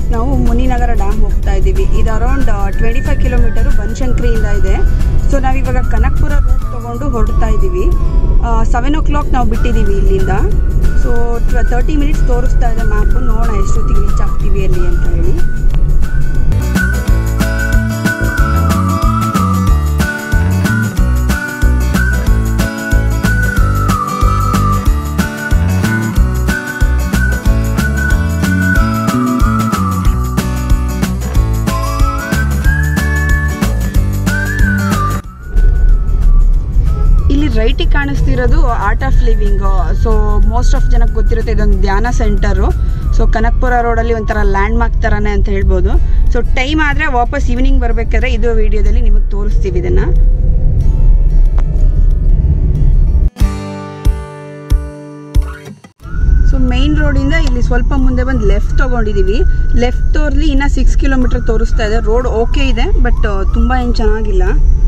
ಇವತ್ತು ನಾವು ಮುನಿನಗರ ಡ್ಯಾಮ್ ಹೋಗ್ತಾ ಇದ್ದೀವಿ ಇದು ಅರೌಂಡ್ ಟ್ವೆಂಟಿ ಫೈವ್ ಕಿಲೋಮೀಟರು ಬನಶಂಕರಿಯಿಂದ ಇದೆ ಸೊ ನಾವಿವಾಗ ಕನಕಪುರ ರೂಟ್ ತೊಗೊಂಡು ಹೊರಡ್ತಾ ಇದ್ದೀವಿ ಸೆವೆನ್ ಓ ಕ್ಲಾಕ್ ನಾವು ಬಿಟ್ಟಿದ್ದೀವಿ ಇಲ್ಲಿಂದ ಸೊ ತರ್ಟಿ ಮಿನಿಟ್ಸ್ ತೋರಿಸ್ತಾ ಇದೆ ಮ್ಯಾಪು ನೋಡೋಣ ಎಷ್ಟೊತ್ತಿಗೆ ರೀಚ್ ಆಗ್ತೀವಿ ಅಲ್ಲಿ ಅಂತ ಹೇಳಿ ಇಲ್ಲಿ ರೈಟಿಗೆ ಕಾಣಿಸ್ತಿರೋದು Art of Living so most of ಜನಕ್ಕೆ ಗೊತ್ತಿರುತ್ತೆ ಇದೊಂದು ಧ್ಯಾನ ಸೆಂಟರು ಸೊ ಕನಕಪುರ ರೋಡಲ್ಲಿ ಒಂಥರ ಲ್ಯಾಂಡ್ ಮಾರ್ಕ್ ಥರನೇ ಅಂತ ಹೇಳ್ಬೋದು ಸೊ ಟೈಮ್ ಆದರೆ ವಾಪಸ್ ಈವ್ನಿಂಗ್ ಬರಬೇಕಾದ್ರೆ ಇದು ವಿಡಿಯೋದಲ್ಲಿ ನಿಮಗೆ ತೋರಿಸ್ತೀವಿ ಇದನ್ನು ಸೊ ಮೇನ್ ರೋಡಿಂದ ಇಲ್ಲಿ ಸ್ವಲ್ಪ ಮುಂದೆ ಬಂದು ಲೆಫ್ಟ್ ತೊಗೊಂಡಿದ್ದೀವಿ ಲೆಫ್ಟ್ ತೋರ್ಲಿ ಇನ್ನೂ ಸಿಕ್ಸ್ ಕಿಲೋಮೀಟರ್ ತೋರಿಸ್ತಾ ಇದೆ ರೋಡ್ ಓಕೆ ಇದೆ ಬಟ್ ತುಂಬ ಏನು ಚೆನ್ನಾಗಿಲ್ಲ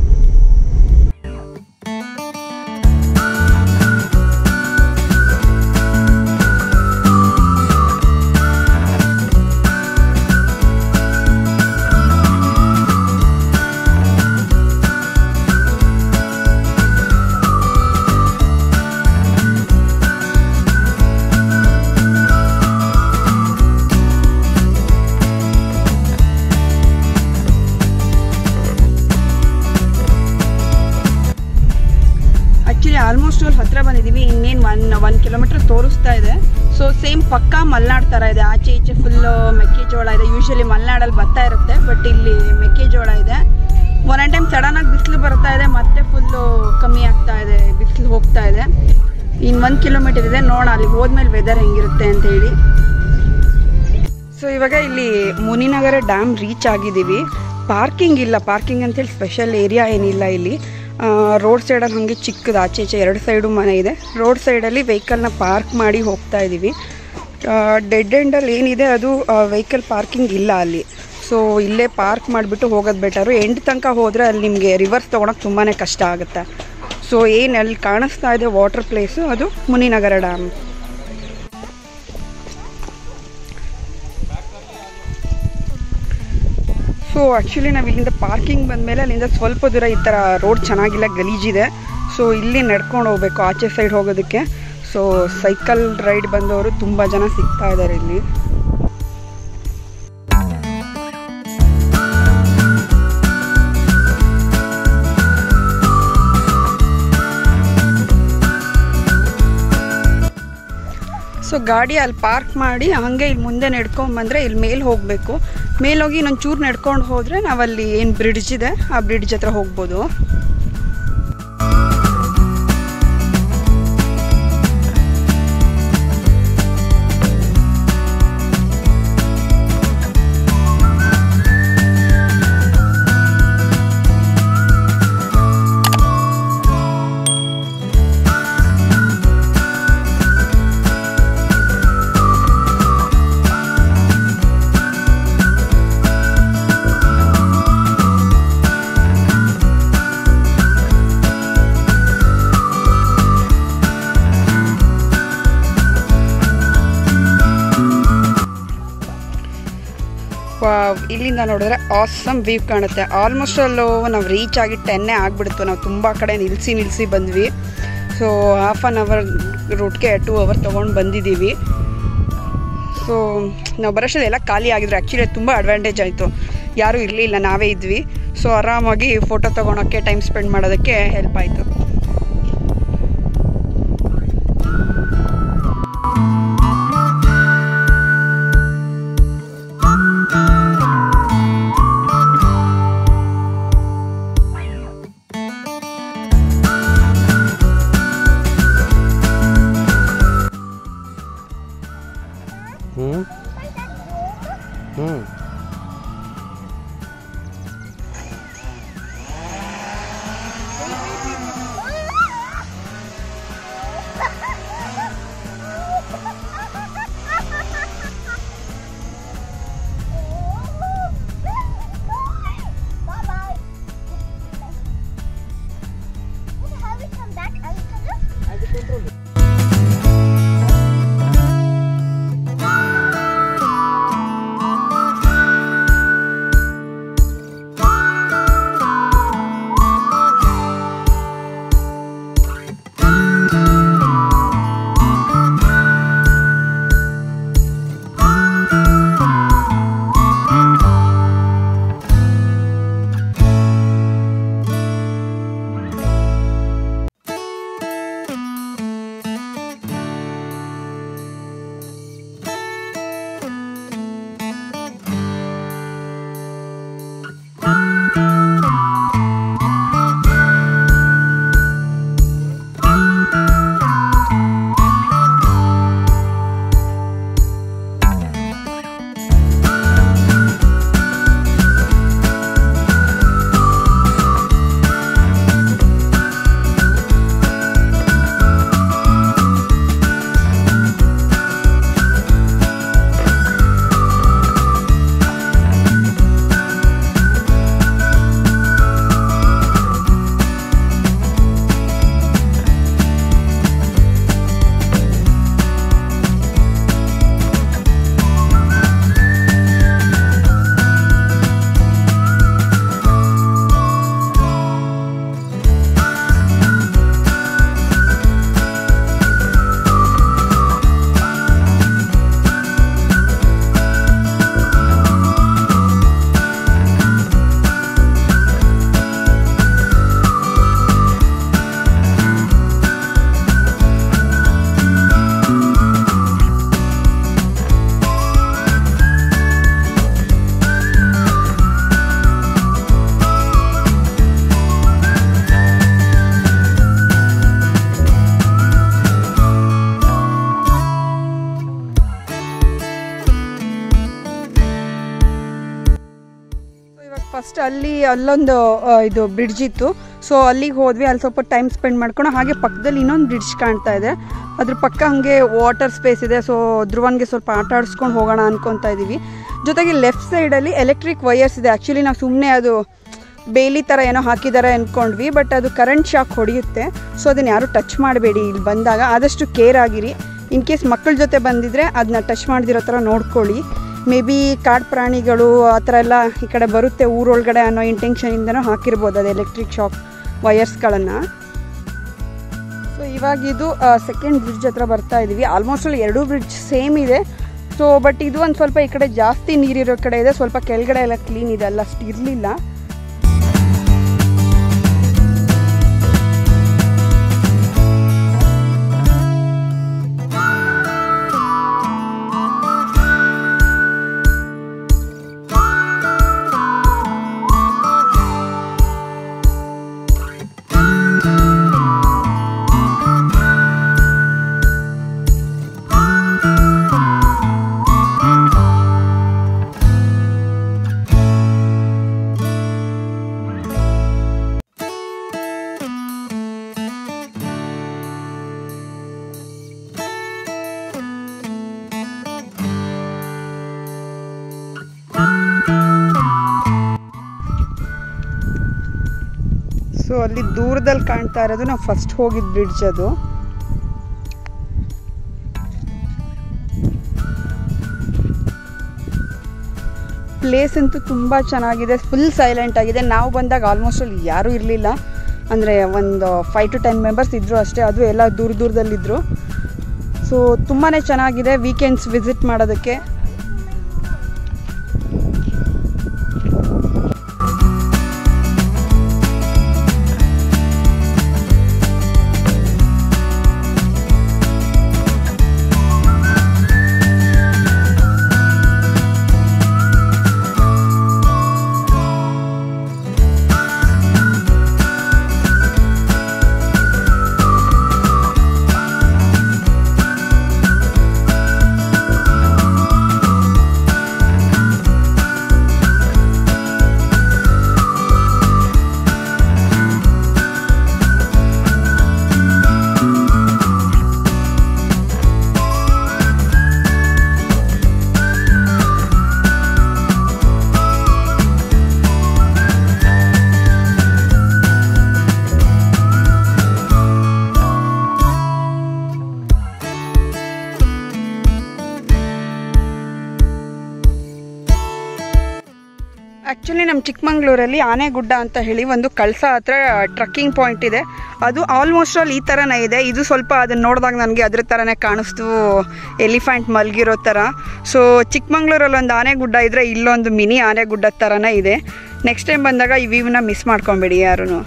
ಆ್ಯಕ್ಚುಲಿ ಆಲ್ಮೋಸ್ಟ್ ಅಲ್ಲಿ ಹತ್ರ ಬಂದಿದ್ದೀವಿ ಇನ್ನೇನು ಒನ್ ಒನ್ ಕಿಲೋಮೀಟರ್ ತೋರಿಸ್ತಾ ಇದೆ ಸೊ ಸೇಮ್ ಪಕ್ಕ ಮಲ್ನಾಡ್ ಥರ ಇದೆ ಆಚೆ ಈಚೆ ಫುಲ್ಲು ಮೆಕ್ಕೆಜೋಳ ಇದೆ ಯೂಶಲಿ ಮಲೆನಾಡಲ್ಲಿ ಭತ್ತ ಇರುತ್ತೆ ಬಟ್ ಇಲ್ಲಿ ಮೆಕ್ಕೆಜೋಳ ಇದೆ ಒಂದೊಂದು ಟೈಮ್ ಸಡನ್ನಾಗಿ ಬಿಸಿಲು ಬರ್ತಾ ಇದೆ ಮತ್ತೆ ಫುಲ್ಲು ಕಮ್ಮಿ ಆಗ್ತಾ ಇದೆ ಬಿಸಿಲು ಹೋಗ್ತಾ ಇದೆ ಇನ್ನು ಒಂದು ಕಿಲೋಮೀಟರ್ ಇದೆ ನೋಡೋಣ ಅಲ್ಲಿ ಹೋದ್ಮೇಲೆ ವೆದರ್ ಹೆಂಗಿರುತ್ತೆ ಅಂತ ಹೇಳಿ ಸೊ ಇವಾಗ ಇಲ್ಲಿ ಮುನಿನಗರ ಡ್ಯಾಮ್ ರೀಚ್ ಆಗಿದ್ದೀವಿ ಪಾರ್ಕಿಂಗ್ ಇಲ್ಲ ಪಾರ್ಕಿಂಗ್ ಅಂತೇಳಿ ಸ್ಪೆಷಲ್ ಏರಿಯಾ ಏನಿಲ್ಲ ಇಲ್ಲಿ ರೋಡ್ ಸೈಡಲ್ಲಿ ಹಾಗೆ ಚಿಕ್ಕದು ಆಚೆ ಈಚೆ ಎರಡು ಸೈಡು ಮನೆ ಇದೆ ರೋಡ್ ಸೈಡಲ್ಲಿ ವೆಹಿಕಲ್ನ ಪಾರ್ಕ್ ಮಾಡಿ ಹೋಗ್ತಾ ಇದ್ದೀವಿ ಡೆಡ್ ಎಂಡಲ್ಲಿ ಏನಿದೆ ಅದು ವೆಹಿಕಲ್ ಪಾರ್ಕಿಂಗ್ ಇಲ್ಲ ಅಲ್ಲಿ ಸೊ ಇಲ್ಲೇ ಪಾರ್ಕ್ ಮಾಡಿಬಿಟ್ಟು ಹೋಗೋದು ಬೆಟರು ಎಂಡ್ ತನಕ ಹೋದರೆ ಅಲ್ಲಿ ನಿಮಗೆ ರಿವರ್ಸ್ ತೊಗೊಳಕ್ಕೆ ತುಂಬಾ ಕಷ್ಟ ಆಗುತ್ತೆ ಸೊ ಏನು ಅಲ್ಲಿ ಕಾಣಿಸ್ತಾ ಇದೆ ವಾಟರ್ ಪ್ಲೇಸು ಅದು ಮುನಿನಗರ ಡ್ಯಾಮ್ ಸೊ ಆ್ಯಕ್ಚುಲಿ ನಾವು ಇಲ್ಲಿಂದ ಪಾರ್ಕಿಂಗ್ ಬಂದಮೇಲೆ ಅಲ್ಲಿಂದ ಸ್ವಲ್ಪ ದೂರ ಈ ಥರ ರೋಡ್ ಚೆನ್ನಾಗಿಲ್ಲ ಗಲೀಜಿದೆ ಸೊ ಇಲ್ಲಿ ನಡ್ಕೊಂಡು ಹೋಗ್ಬೇಕು ಆಚೆ ಸೈಡ್ ಹೋಗೋದಕ್ಕೆ ಸೊ ಸೈಕಲ್ ರೈಡ್ ಬಂದವರು ತುಂಬ ಜನ ಸಿಗ್ತಾ ಇದ್ದಾರೆ ಇಲ್ಲಿ ಸೊ ಗಾಡಿ ಅಲ್ಲಿ ಪಾರ್ಕ್ ಮಾಡಿ ಹಾಗೆ ಇಲ್ಲಿ ಮುಂದೆ ನಡ್ಕೊಂಬಂದರೆ ಇಲ್ಲಿ ಮೇಲೆ ಹೋಗಬೇಕು ಮೇಲೆ ಹೋಗಿ ಇನ್ನೊಂದು ಚೂರು ನಡ್ಕೊಂಡು ಹೋದರೆ ನಾವಲ್ಲಿ ಏನು ಬ್ರಿಡ್ಜ್ ಇದೆ ಆ ಬ್ರಿಡ್ಜ್ ಹತ್ರ ಹೋಗ್ಬೋದು ವಾವ್, ಇಲ್ಲಿಂದ ನೋಡಿದ್ರೆ ಆಸಮ್ ವ್ಯೂ ಕಾಣುತ್ತೆ ಆಲ್ಮೋಸ್ಟ್ ಅಲ್ಲೂ ನಾವು ರೀಚ್ ಆಗಿ ಟೆನ್ನೇ ಆಗಿಬಿಡ್ತು ನಾವು ತುಂಬ ಕಡೆ ನಿಲ್ಲಿಸಿ ನಿಲ್ಲಿಸಿ ಬಂದ್ವಿ ಸೊ ಹಾಫ್ ಆನ್ ಅವರ್ ರೂಟ್ಗೆ ಟೂ ಅವರ್ ತೊಗೊಂಡು ಬಂದಿದ್ದೀವಿ ಸೊ ನಾವು ಬರೋಷ್ಟಲ್ಲಿ ಎಲ್ಲ ಖಾಲಿ ಆಗಿದ್ರು ಆ್ಯಕ್ಚುಲಿ ತುಂಬ ಅಡ್ವಾಂಟೇಜ್ ಆಯಿತು ಯಾರೂ ಇರಲಿಲ್ಲ ನಾವೇ ಇದ್ವಿ ಸೊ ಆರಾಮಾಗಿ ಫೋಟೋ ತೊಗೊಳಕ್ಕೆ ಟೈಮ್ ಸ್ಪೆಂಡ್ ಮಾಡೋದಕ್ಕೆ ಹೆಲ್ಪ್ ಆಯಿತು ಹ್ಞೂ ಹ್ಞೂ Bye-bye. ಫಸ್ಟ್ ಅಲ್ಲಿ ಅಲ್ಲೊಂದು ಆ, ಇದು ಬ್ರಿಡ್ಜ್ ಇತ್ತು ಸೊ ಅಲ್ಲಿಗೆ ಹೋದ್ವಿ ಅಲ್ಲಿ ಸ್ವಲ್ಪ ಟೈಮ್ ಸ್ಪೆಂಡ್ ಮಾಡ್ಕೊಂಡು ಹಾಗೆ ಪಕ್ಕದಲ್ಲಿ ಇನ್ನೊಂದು ಬ್ರಿಡ್ಜ್ ಕಾಣ್ತಾ ಇದೆ ಅದ್ರ ಪಕ್ಕ ಹಾಗೆ ವಾಟರ್ ಸ್ಪೇಸ್ ಇದೆ ಸೊ ಧ್ರುವನ್ಗೆ ಸ್ವಲ್ಪ ಆಟ ಆಡಿಸ್ಕೊಂಡು ಹೋಗೋಣ ಅನ್ಕೊತಾ ಇದ್ದೀವಿ ಜೊತೆಗೆ ಲೆಫ್ಟ್ ಸೈಡಲ್ಲಿ ಎಲೆಕ್ಟ್ರಿಕ್ ವೈರ್ಸ್ ಇದೆ ಆ್ಯಕ್ಚುಲಿ ನಾವು ಸುಮ್ಮನೆ ಅದು ಬೇಲಿ ಥರ ಏನೋ ಹಾಕಿದ್ದಾರೆ ಅಂದ್ಕೊಂಡ್ವಿ ಬಟ್ ಅದು ಕರೆಂಟ್ ಶಾಕ್ ಹೊಡೆಯುತ್ತೆ ಸೊ ಅದನ್ನು ಯಾರು ಟಚ್ ಮಾಡಬೇಡಿ ಇಲ್ಲಿ ಬಂದಾಗ ಆದಷ್ಟು ಕೇರ್ ಆಗಿರಿ ಇನ್ ಕೇಸ್ ಮಕ್ಕಳ ಜೊತೆ ಬಂದಿದ್ರೆ ಅದನ್ನ ಟಚ್ ಮಾಡ್ದಿರೋ ಥರ ನೋಡ್ಕೊಳ್ಳಿ ಮೇ ಬಿ ಕಾಡು ಪ್ರಾಣಿಗಳು ಆ ಥರ ಎಲ್ಲ ಈ ಕಡೆ ಬರುತ್ತೆ ಊರೊಳಗಡೆ ಅನ್ನೋ ಇಂಟೆನ್ಷನಿಂದನೂ ಹಾಕಿರ್ಬೋದು ಅದು ಎಲೆಕ್ಟ್ರಿಕ್ ಶಾಕ್ ವಯರ್ಸ್ಗಳನ್ನು ಸೊ ಇವಾಗ ಇದು ಸೆಕೆಂಡ್ ಬ್ರಿಡ್ಜ್ ಹತ್ರ ಬರ್ತಾ ಇದ್ದೀವಿ ಆಲ್ಮೋಸ್ಟ್ ಅಲ್ಲಿ ಎರಡೂ ಬ್ರಿಡ್ಜ್ ಸೇಮ್ ಇದೆ ಸೊ ಬಟ್ ಇದು ಒಂದು ಸ್ವಲ್ಪ ಈ ಕಡೆ ಜಾಸ್ತಿ ನೀರಿರೋ ಕಡೆ ಇದೆ ಸ್ವಲ್ಪ ಕೆಳಗಡೆ ಎಲ್ಲ ಕ್ಲೀನ್ ಇದೆ ಅಲ್ಲ ಅಷ್ಟು ಇರಲಿಲ್ಲ ಸೊ ಅಲ್ಲಿ ದೂರದಲ್ಲಿ ಕಾಣ್ತಾ ಇರೋದು ನಾವು ಫಸ್ಟ್ ಹೋಗಿದ್ ಬ್ರಿಡ್ಜ್ ಅದು ಪ್ಲೇಸ್ ಅಂತೂ ತುಂಬ ಚೆನ್ನಾಗಿದೆ ಫುಲ್ ಸೈಲೆಂಟ್ ಆಗಿದೆ ನಾವು ಬಂದಾಗ ಆಲ್ಮೋಸ್ಟ್ ಅಲ್ಲಿ ಯಾರೂ ಇರಲಿಲ್ಲ ಅಂದರೆ ಒಂದು ಫೈವ್ ಟು ಟೆನ್ ಮೆಂಬರ್ಸ್ ಇದ್ದರು ಅಷ್ಟೇ ಅದು ಎಲ್ಲ ದೂರ ದೂರದಲ್ಲಿದ್ದರು ಸೊ ತುಂಬಾ ಚೆನ್ನಾಗಿದೆ ವೀಕೆಂಡ್ಸ್ ವಿಸಿಟ್ ಮಾಡೋದಕ್ಕೆ ಆ್ಯಕ್ಚುಲಿ ನಮ್ಮ ಚಿಕ್ಕಮಂಗ್ಳೂರಲ್ಲಿ ಆನೆಗುಡ್ಡ ಅಂತ ಹೇಳಿ ಒಂದು ಕಳಸ ಹತ್ರ ಟ್ರಕ್ಕಿಂಗ್ ಪಾಯಿಂಟ್ ಇದೆ ಅದು ಆಲ್ಮೋಸ್ಟ್ ಆಲ್ ಈ ಥರನೇ ಇದೆ ಇದು ಸ್ವಲ್ಪ ಅದನ್ನು ನೋಡಿದಾಗ ನನಗೆ ಅದ್ರ ಥರನೇ ಕಾಣಿಸ್ತು ಎಲಿಫೆಂಟ್ ಮಲಗಿರೋ ಥರ ಸೊ ಚಿಕ್ಕಮಂಗ್ಳೂರಲ್ಲಿ ಒಂದು ಆನೆಗುಡ್ಡ ಇದ್ದರೆ ಇಲ್ಲೊಂದು ಮಿನಿ ಆನೆಗುಡ್ಡ ಥರನೇ ಇದೆ ನೆಕ್ಸ್ಟ್ ಟೈಮ್ ಬಂದಾಗ ಈ ವ್ಯೂನ ಮಿಸ್ ಮಾಡ್ಕೊಬೇಡಿ ಯಾರೂ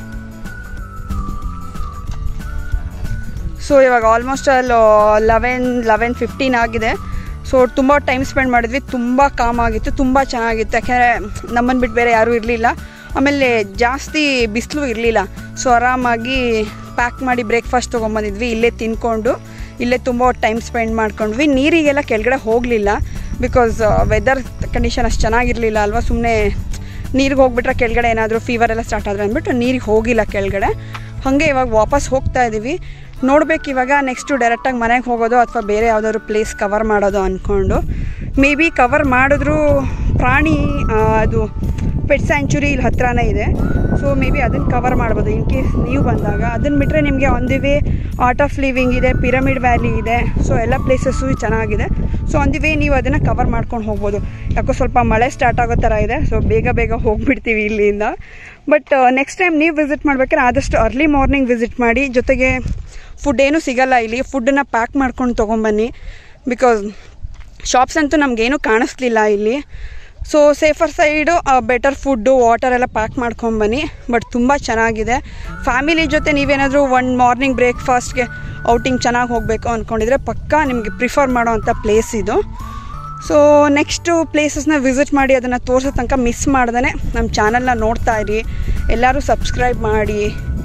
ಸೊ ಇವಾಗ ಆಲ್ಮೋಸ್ಟ್ ಅಲ್ಲಿ ಲೆವೆನ್ ಲೆವೆನ್ ಫಿಫ್ಟೀನ್ ಆಗಿದೆ ಸೊ ತುಂಬ ಟೈಮ್ ಸ್ಪೆಂಡ್ ಮಾಡಿದ್ವಿ ತುಂಬ ಕಾಮ್ ಆಗಿತ್ತು ತುಂಬ ಚೆನ್ನಾಗಿತ್ತು ಯಾಕೆಂದರೆ ನಮ್ಮನ್ನು ಬಿಟ್ಟು ಬೇರೆ ಯಾರೂ ಇರಲಿಲ್ಲ ಆಮೇಲೆ ಜಾಸ್ತಿ ಬಿಸಿಲು ಇರಲಿಲ್ಲ ಸೊ ಆರಾಮಾಗಿ ಪ್ಯಾಕ್ ಮಾಡಿ ಬ್ರೇಕ್ಫಾಸ್ಟ್ ತೊಗೊಂಬಂದಿದ್ವಿ ಇಲ್ಲೇ ತಿನ್ಕೊಂಡು ಇಲ್ಲೇ ತುಂಬ ಟೈಮ್ ಸ್ಪೆಂಡ್ ಮಾಡ್ಕೊಂಡ್ವಿ ನೀರಿಗೆಲ್ಲ ಕೆಳಗಡೆ ಹೋಗಲಿಲ್ಲ ಬಿಕಾಸ್ ವೆದರ್ ಕಂಡೀಷನ್ ಅಷ್ಟು ಚೆನ್ನಾಗಿರಲಿಲ್ಲ ಅಲ್ವಾ ಸುಮ್ಮನೆ ನೀರಿಗೆ ಹೋಗ್ಬಿಟ್ರೆ ಕೆಳಗಡೆ ಏನಾದರೂ ಫೀವರ್ ಎಲ್ಲ ಸ್ಟಾರ್ಟ್ ಆದರೆ ಅಂದ್ಬಿಟ್ಟು ನೀರಿಗೆ ಹೋಗಿಲ್ಲ ಕೆಳಗಡೆ ಹಾಗೆ ಇವಾಗ ವಾಪಸ್ ಹೋಗ್ತಾ ಇದ್ದೀವಿ ನೋಡ್ಬೇಕು ಇವಾಗ ನೆಕ್ಸ್ಟು ಡೈರೆಕ್ಟಾಗಿ ಮನೆಗೆ ಹೋಗೋದು ಅಥವಾ ಬೇರೆ ಯಾವುದಾದ್ರು ಪ್ಲೇಸ್ ಕವರ್ ಮಾಡೋದು ಅಂದ್ಕೊಂಡು ಮೇ ಬಿ ಕವರ್ ಮಾಡಿದ್ರೂ ಪ್ರಾಣಿ ಆ, ಅದು ಪೆಟ್ ಸ್ಯಾಂಚುರಿ ಇಲ್ಲಿ ಹತ್ರನೇ ಇದೆ ಸೊ ಮೇ ಬಿ ಅದನ್ನು ಕವರ್ ಮಾಡ್ಬೋದು ಇನ್ ಕೇಸ್ ನೀವು ಬಂದಾಗ ಅದನ್ನು ಬಿಟ್ಟರೆ ನಿಮಗೆ on the way Art of Living ಇದೆ ಪಿರಮಿಡ್ ವ್ಯಾಲಿ ಇದೆ ಸೊ ಎಲ್ಲ ಪ್ಲೇಸಸ್ಸು ಚೆನ್ನಾಗಿದೆ ಸೊ ಆನ್ ದಿ ವೇ ನೀವು ಅದನ್ನು ಕವರ್ ಮಾಡ್ಕೊಂಡು ಹೋಗ್ಬೋದು ಯಾಕೋ ಸ್ವಲ್ಪ ಮಳೆ ಸ್ಟಾರ್ಟ್ ಆಗೋ ಥರ ಇದೆ ಸೊ ಬೇಗ ಬೇಗ ಹೋಗ್ಬಿಡ್ತೀವಿ ಇಲ್ಲಿಂದ ಬಟ್ ನೆಕ್ಸ್ಟ್ ಟೈಮ್ ನೀವು ವಿಸಿಟ್ ಮಾಡ್ಬೇಕಾದ್ರೆ ಆದಷ್ಟು ಅರ್ಲಿ ಮಾರ್ನಿಂಗ್ ವಿಸಿಟ್ ಮಾಡಿ ಜೊತೆಗೆ ಫುಡ್ ಏನೂ ಸಿಗಲ್ಲ ಇಲ್ಲಿ ಫುಡ್ಡನ್ನು ಪ್ಯಾಕ್ ಮಾಡ್ಕೊಂಡು ತೊಗೊಂಬನ್ನಿ ಬಿಕಾಸ್ ಶಾಪ್ಸ್ ಅಂತೂ ನಮಗೇನು ಕಾಣಿಸ್ಲಿಲ್ಲ ಇಲ್ಲಿ so safer side better food water ಎಲ್ಲ ಪ್ಯಾಕ್ ಮಾಡ್ಕೊಂಬನ್ನಿ ಬಟ್ ತುಂಬ ಚೆನ್ನಾಗಿದೆ ಫ್ಯಾಮಿಲಿ ಜೊತೆ ನೀವೇನಾದರೂ ಒನ್ ಮಾರ್ನಿಂಗ್ ಬ್ರೇಕ್ಫಾಸ್ಟ್ಗೆ ಔಟಿಂಗ್ ಚೆನ್ನಾಗಿ ಹೋಗಬೇಕು ಅಂದ್ಕೊಂಡಿದ್ರೆ ಪಕ್ಕಾ ನಿಮಗೆ ಪ್ರಿಫರ್ ಮಾಡೋ ಅಂಥ ಪ್ಲೇಸ್ ಇದು ಸೊ ನೆಕ್ಸ್ಟು ಪ್ಲೇಸಸ್ನ ವಿಸಿಟ್ ಮಾಡಿ ಅದನ್ನು ತೋರಿಸೋ ತನಕ ಮಿಸ್ ಮಾಡ್ದೇ ನಮ್ಮ ಚಾನಲ್ನ ನೋಡ್ತಾ ಇರಿ ಎಲ್ಲರೂ ಸಬ್ಸ್ಕ್ರೈಬ್ ಮಾಡಿ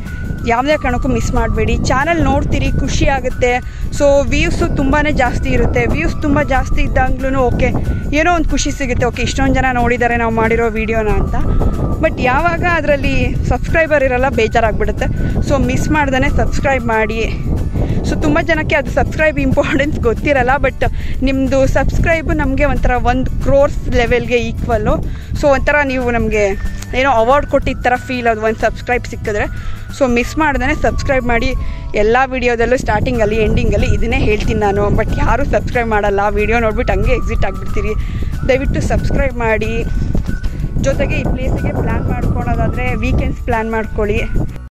ಯಾವುದೇ ಕಾರಣಕ್ಕೂ ಮಿಸ್ ಮಾಡಬೇಡಿ ಚಾನಲ್ ನೋಡ್ತೀರಿ ಖುಷಿ ಆಗುತ್ತೆ ಸೊ ವ್ಯೂಸು ತುಂಬಾ ಜಾಸ್ತಿ ಇರುತ್ತೆ ವ್ಯೂಸ್ ತುಂಬ ಜಾಸ್ತಿ ಇದ್ದಾಗ್ಲೂ ಓಕೆ ಏನೋ ಒಂದು ಖುಷಿ ಸಿಗುತ್ತೆ ಓಕೆ ಇಷ್ಟೊಂದು ಜನ ನೋಡಿದ್ದಾರೆ ನಾವು ಮಾಡಿರೋ ವೀಡಿಯೋನ ಅಂತ ಬಟ್ ಯಾವಾಗ ಅದರಲ್ಲಿ ಸಬ್ಸ್ಕ್ರೈಬರ್ ಇರಲ್ಲ ಬೇಜಾರಾಗ್ಬಿಡುತ್ತೆ ಸೊ ಮಿಸ್ ಮಾಡ್ದೇ ಸಬ್ಸ್ಕ್ರೈಬ್ ಮಾಡಿ ಸೊ ತುಂಬ ಜನಕ್ಕೆ ಅದು ಸಬ್ಸ್ಕ್ರೈಬ್ ಇಂಪಾರ್ಟೆನ್ಸ್ ಗೊತ್ತಿರಲ್ಲ ಬಟ್ ನಿಮ್ಮದು ಸಬ್ಸ್ಕ್ರೈಬು ನಮಗೆ ಒಂಥರ ಒಂದು ಕ್ರೋರ್ಸ್ ಲೆವೆಲ್ಗೆ ಈಕ್ವಲ್ಲು ಸೊ ಒಂಥರ ನೀವು ನಮಗೆ ಏನೋ ಅವಾರ್ಡ್ ಕೊಟ್ಟಿದ್ದ ಥರ ಫೀಲ್ ಅದು ಒಂದು ಸಬ್ಸ್ಕ್ರೈಬ್ ಸಿಕ್ಕಿದ್ರೆ ಸೊ ಮಿಸ್ ಮಾಡ್ದೇ ಸಬ್ಸ್ಕ್ರೈಬ್ ಮಾಡಿ ಎಲ್ಲ ವೀಡಿಯೋದಲ್ಲೂ ಸ್ಟಾರ್ಟಿಂಗಲ್ಲಿ ಎಂಡಿಂಗಲ್ಲಿ ಇದನ್ನೇ ಹೇಳ್ತೀನಿ ನಾನು ಬಟ್ ಯಾರೂ ಸಬ್ಸ್ಕ್ರೈಬ್ ಮಾಡಲ್ಲ ವೀಡಿಯೋ ನೋಡ್ಬಿಟ್ಟು ಹಂಗೆ ಎಕ್ಸಿಟ್ ಆಗಿಬಿಡ್ತೀರಿ ದಯವಿಟ್ಟು ಸಬ್ಸ್ಕ್ರೈಬ್ ಮಾಡಿ ಜೊತೆಗೆ ಈ ಪ್ಲೇಸಿಗೆ ಪ್ಲ್ಯಾನ್ ಮಾಡ್ಕೊಳೋದಾದರೆ ವೀಕೆಂಡ್ಸ್ ಪ್ಲ್ಯಾನ್ ಮಾಡ್ಕೊಳ್ಳಿ